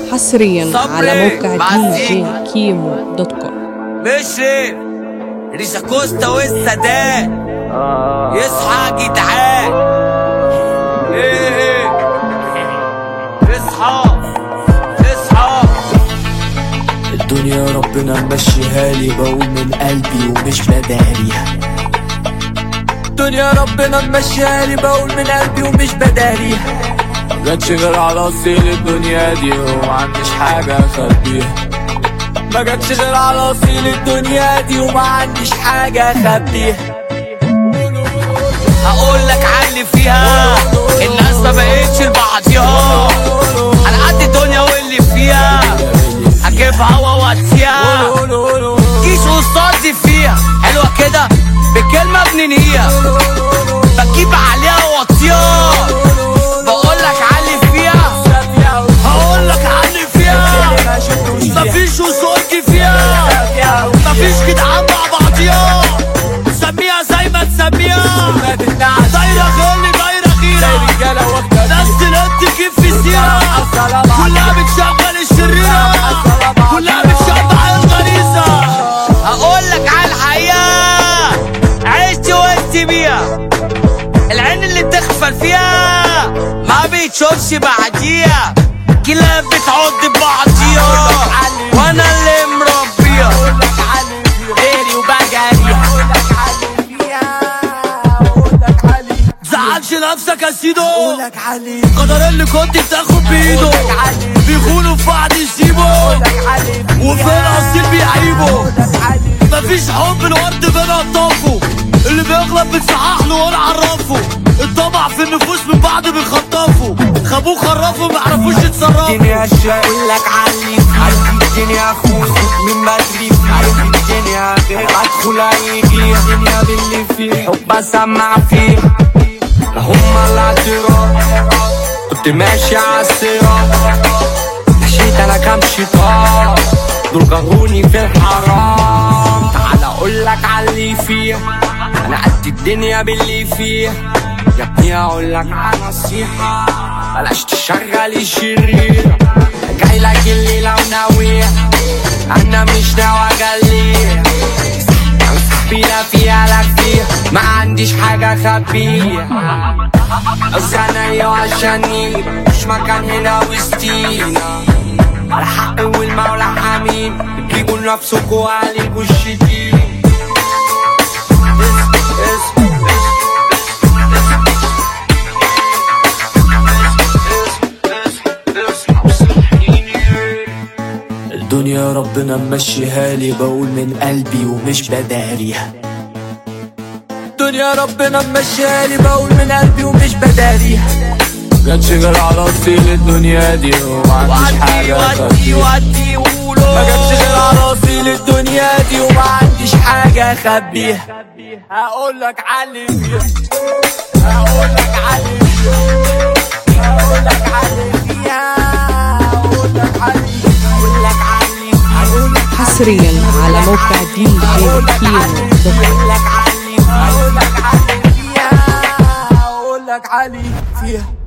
حصريا على صبري، موقع مع دي جي الزين. كيمو دوت كوم مشري ريشا كوستا والسادات يصحى يا جدعان ايه ايه اصحى اصحى الدنيا ربنا ممشيها لي بقول من قلبي ومش بداريها الدنيا ربنا ممشيها لي بقول من قلبي ومش بداريها جاتش غير على اصيل الدنيا دي وما عنديش حاجة اخبيها ما جاتش غير على اصيل الدنيا دي وما عنديش حاجة اخبيها هقول لك علي فيها الناس ما بقتش لبعضيها على قد الدنيا واللي فيها هجيبها ووديها جيش قصادي فيها حلوة كده بكلمة بننهيها بجيب عليها واطيها بقول لك علي فيها هقول لك علي فيها مفيش وصولك فيها مفيش جدعان مع بعضيها سميها زي ما تسميها دايرة غيري دايرة غيرة ناس تلد كيف في سيرة كلها بتشغل الشريرة كلها بتشبع الغريزة هقول لك على الحقيقة عشت وقت بيها العين اللي تغفل فيها ما بتشوفش بعديها كلاب بتعض ببعضيها وانا اللي مربيها غيري وبجريها زعلش نفسك يا سيدو قدر اللي كنت بتاخد بايده بيخونوا في بعض يسيبوا وفي الاصيل بيعيبوا مفيش حب الورد بين اطرافه اللي بيغلط بتصحح له وانا عرفه الطمع في النفوس من بعض بيخطفوا خابوه خرفوا معرفوش يتصرفوا الدنيا اشياء لك علي عارف الدنيا اخوك من بدري عارف الدنيا غير ادخل هيجي الدنيا باللي فيه حب اسمع فيه هم الاعتراف كنت ماشي على الصراط مشيت انا كام شيطان دول جروني في الحرام تعال اقول لك على اللي فيه انا قد الدنيا باللي فيه يا ابني اقول لك على نصيحه بلاش تشغل الشرير جاي لك الليله وناويه انا مش ناوي اجليه صاحبي لا فيها لك فيها ما عنديش حاجه اخبيها بس انا يا عشاني مش مكان هنا وسطينا على حق والمولى حميم بتجيبوا لنفسكوا عليكوا الشديد الدنيا ربنا ممشيها لي بقول من قلبي ومش بداريها الدنيا ربنا ممشيها لي بقول من قلبي ومش بداريها جاتش غير على اصيل الدنيا دي وما عنديش ودي حاجة ودي اخبيها ودي قولوا ما جاتش غير على اصيل الدنيا دي وما عنديش حاجة اخبيها هقول لك علي فيها هقول لك علي فيها هقول لك علي فيها هقول لك علي هقول لك علي هقول لك حصريا على موقع دي جي كيمو دوت كوم هقول لك علي هقول لك علي فيها هقول لك علي فيها